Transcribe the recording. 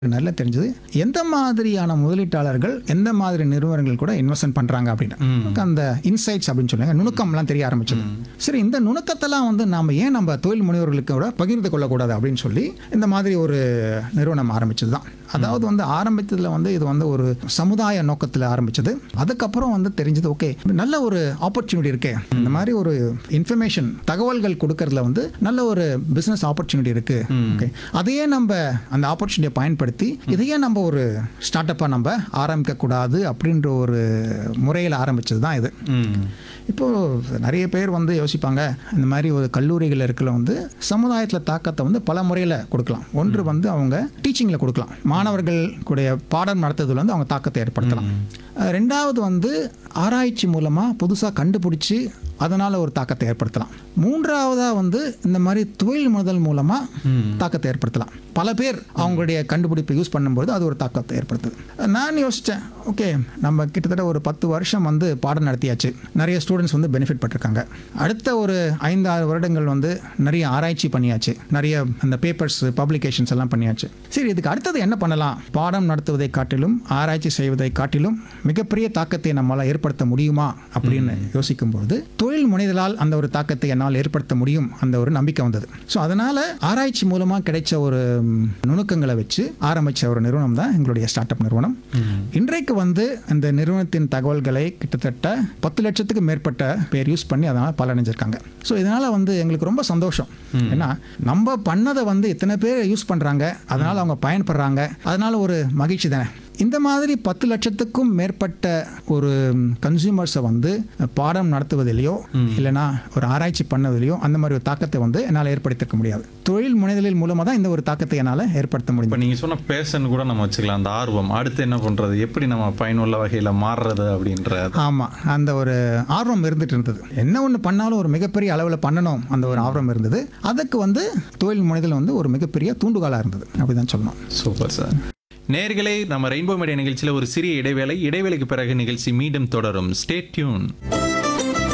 நல்லா தெரிஞ்சது எந்த மாதிரியான முதலீட்டாளர்கள் எந்த மாதிரி நிறுவனங்கள் கூட இன்வெஸ்ட்மெண்ட் பண்றாங்க அப்படின்னு நமக்கு அந்த இன்சைட்ஸ் அப்படின்னு சொல்லுவாங்க நுணுக்கம்லாம் தெரிய ஆரம்பிச்சது சரி இந்த நுணுக்கத்தெல்லாம் வந்து நாம ஏன் நம்ம தொழில் முனைவர்களுக்கு கூட பகிர்ந்து கொள்ளக்கூடாது அப்படின்னு சொல்லி இந்த மாதிரி ஒரு நிறுவனம் ஆரம்பிச்சது தான் அதாவது வந்து ஆரம்பித்ததுல வந்து இது வந்து ஒரு சமுதாய நோக்கத்தில் ஆரம்பிச்சது அதுக்கப்புறம் வந்து தெரிஞ்சது ஓகே நல்ல ஒரு ஆப்பர்ச்சுனிட்டி இருக்கே இந்த மாதிரி ஒரு இன்ஃபர்மேஷன் தகவல்கள் கொடுக்கறதுல வந்து நல்ல ஒரு பிசினஸ் ஆப்பர்ச்சுனிட்டி இருக்கு ஓகே அதையே நம்ம அந்த ஆப்பர்ச்சுனிட்டியை பயன்படுத்தி இதையே நம்ம ஒரு ஸ்டார்ட் அப்பாக நம்ம ஆரம்பிக்க கூடாது அப்படின்ற ஒரு முறையில் ஆரம்பிச்சது தான் இது ம் இப்போ நிறைய பேர் வந்து யோசிப்பாங்க இந்த மாதிரி ஒரு கல்லூரிகள் இருக்கல வந்து சமுதாயத்தில் தாக்கத்தை வந்து பல முறையில் கொடுக்கலாம் ஒன்று வந்து அவங்க டீச்சிங்கில் கொடுக்கலாம் மாணவர்கள் கூடிய பாடம் நடத்துறதுல வந்து அவங்க தாக்கத்தை ஏற்படுத்தலாம் அஹ் ரெண்டாவது வந்து ஆராய்ச்சி மூலமாக புதுசாக கண்டுபிடிச்சி அதனால் ஒரு தாக்கத்தை ஏற்படுத்தலாம் மூன்றாவதாக வந்து இந்த மாதிரி தொழில் முதல் மூலமாக தாக்கத்தை ஏற்படுத்தலாம் பல பேர் அவங்களுடைய கண்டுபிடிப்பை யூஸ் பண்ணும்போது அது ஒரு தாக்கத்தை ஏற்படுத்துது நான் யோசித்தேன் ஓகே நம்ம கிட்டத்தட்ட ஒரு பத்து வருஷம் வந்து பாடம் நடத்தியாச்சு நிறைய ஸ்டூடெண்ட்ஸ் வந்து பெனிஃபிட் பட்டிருக்காங்க அடுத்த ஒரு ஐந்து ஆறு வருடங்கள் வந்து நிறைய ஆராய்ச்சி பண்ணியாச்சு நிறைய அந்த பேப்பர்ஸ் பப்ளிகேஷன்ஸ் எல்லாம் பண்ணியாச்சு சரி இதுக்கு அடுத்தது என்ன பண்ணலாம் பாடம் நடத்துவதை காட்டிலும் ஆராய்ச்சி செய்வதை காட்டிலும் மிகப்பெரிய தாக்கத்தை நம்மளால் ஏற்படுத்த முடியுமா அப்படின்னு யோசிக்கும்போது தொழில் முனைதலால் அந்த ஒரு தாக்கத்தை என்னால் ஏற்படுத்த முடியும் அந்த ஒரு நம்பிக்கை வந்தது ஸோ அதனால ஆராய்ச்சி மூலமாக கிடைச்ச ஒரு ம், நுணுக்கங்களை வச்சு ஆரம்பிச்ச ஒரு நிறுவனம் தான் எங்களுடைய ஸ்டார்ட் அப் நிறுவனம் இன்றைக்கு வந்து இந்த நிறுவனத்தின் தகவல்களை கிட்டத்தட்ட பத்து லட்சத்துக்கு மேற்பட்ட பேர் யூஸ் பண்ணி அதனால் பலனடைஞ்சிருக்காங்க ஸோ இதனால வந்து எங்களுக்கு ரொம்ப சந்தோஷம் ஏன்னா நம்ம பண்ணதை வந்து இத்தனை பேர் யூஸ் பண்றாங்க அதனால அவங்க பயன்படுறாங்க அதனால ஒரு மகிழ்ச்சி தானே இந்த மாதிரி பத்து லட்சத்துக்கும் மேற்பட்ட ஒரு கன்சியூமர்ஸை வந்து பாடம் நடத்துவதிலையோ இல்லைனா ஒரு ஆராய்ச்சி பண்ணதிலையோ அந்த மாதிரி ஒரு தாக்கத்தை வந்து என்னால் ஏற்படுத்திக்க முடியாது தொழில் முனைதலின் மூலமாக தான் இந்த ஒரு தாக்கத்தை என்னால் ஏற்படுத்த இப்போ முடியும் நீங்கள் சொன்ன பேஷன் கூட நம்ம வச்சுக்கலாம் அந்த ஆர்வம் அடுத்து என்ன பண்ணுறது எப்படி நம்ம பயனுள்ள வகையில் மாறுறது அப்படின்றது ஆமாம் அந்த ஒரு ஆர்வம் இருந்துட்டு இருந்தது என்ன ஒன்று பண்ணாலும் ஒரு மிகப்பெரிய அளவில் பண்ணணும் அந்த ஒரு ஆர்வம் இருந்தது அதுக்கு வந்து தொழில் முனைதல் வந்து ஒரு மிகப்பெரிய தூண்டுகோலாக இருந்தது அப்படிதான் சொல்லணும் சூப்பர் சார் நேர்களே நம்ம ரெயின்போ மீடியா நிகழ்ச்சியில் ஒரு சிறிய இடைவேளை இடைவேளைக்கு பிறகு நிகழ்ச்சி மீண்டும் தொடரும் ஸ்டே டியூன்